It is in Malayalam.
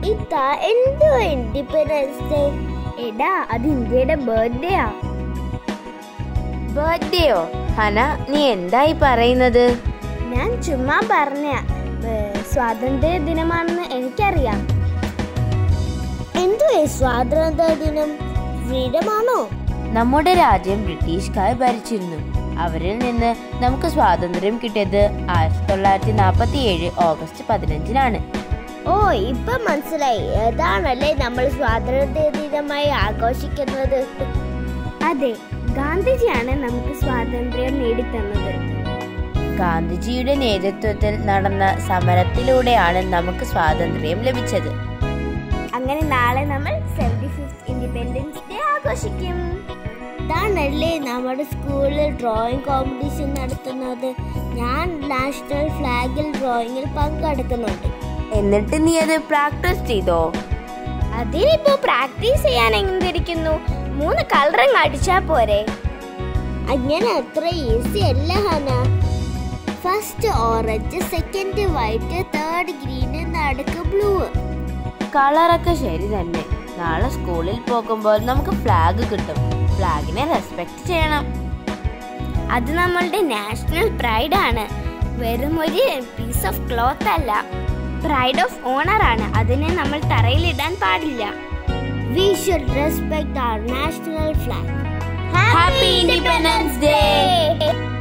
ഇതാ എന്തോ ഇൻഡിപെൻഡൻസ് ഡേ എടാ അത് ഇന്ത്യയുടെ ബർത്ത്ഡേ ആ ബർത്ത്ഡേയോ ഹന നീ എന്തായി പറയുന്നത് ഞാൻ ചുമ്മാ പറഞ്ഞ സ്വാതന്ത്ര്യ ദിനമാണെന്ന് എനിക്കറിയാം എന്തുവേ സ്വാതന്ത്ര്യ ദിനം ഫ്രീഡമാണോ നമ്മുടെ രാജ്യം ബ്രിട്ടീഷുകാർ ഭരിച്ചിരുന്നു അവരിൽ നിന്ന് നമുക്ക് സ്വാതന്ത്ര്യം കിട്ടിയത് ആയിരത്തി തൊള്ളായിരത്തി നാൽപ്പത്തി ഏഴ് ഓഗസ്റ്റ് പതിനഞ്ചിനാണ് ഓ ഇപ്പൊ മനസ്സിലായി ഏതാണല്ലേ നമ്മൾ സ്വാതന്ത്ര്യ ദിനമായി ആഘോഷിക്കുന്നത് അതെ ഗാന്ധിജിയാണ് നമുക്ക് സ്വാതന്ത്ര്യം നേടിത്തന്നത് ഗാന്ധിജിയുടെ നേതൃത്വത്തിൽ നടന്ന സമരത്തിലൂടെയാണ് നമുക്ക് സ്വാതന്ത്ര്യം ലഭിച്ചത് അങ്ങനെ നാളെ നമ്മൾ സെവന്റി ഫിഫ്ത് ഇൻഡിപെൻഡൻസ് ഡേ ആഘോഷിക്കും ഇതാണല്ലേ നമ്മുടെ സ്കൂളിൽ ഡ്രോയിങ് കോമ്പറ്റീഷൻ നടത്തുന്നത് ഞാൻ നാഷണൽ ഫ്ലാഗിൽ ഡ്രോയിങ്ങിൽ പങ്കെടുക്കുന്നുണ്ട് എന്നിട്ട് നീ അത് പ്രാക്ടീസ് ചെയ്തോ അതിനിപ്പോ പ്രാക്ടീസ് ചെയ്യാൻ എങ്ങിരിക്കുന്നു മൂന്ന് കളറിങ് അടിച്ചാ പോരെ അങ്ങനെ അത്ര ഈസി അല്ല ഹന first orange second white third green നടുക്ക് ബ്ലൂ കളറൊക്കെ ശരി തന്നെ നാളെ സ്കൂളിൽ പോകുമ്പോൾ നമുക്ക് ഫ്ലാഗ് കിട്ടും ഫ്ലാഗിനെ റെസ്പെക്ട് ചെയ്യണം അത് നമ്മളുടെ നാഷണൽ പ്രൈഡ് ആണ് വെറും ഒരു പീസ് ഓഫ് ക്ലോത്ത് അല്ല പ്രൈഡ് ഓഫ് ഓണർ ആണ് അതിനെ നമ്മൾ തറയിലിടാൻ പാടില്ല we should respect our national flag Happy Independence Day!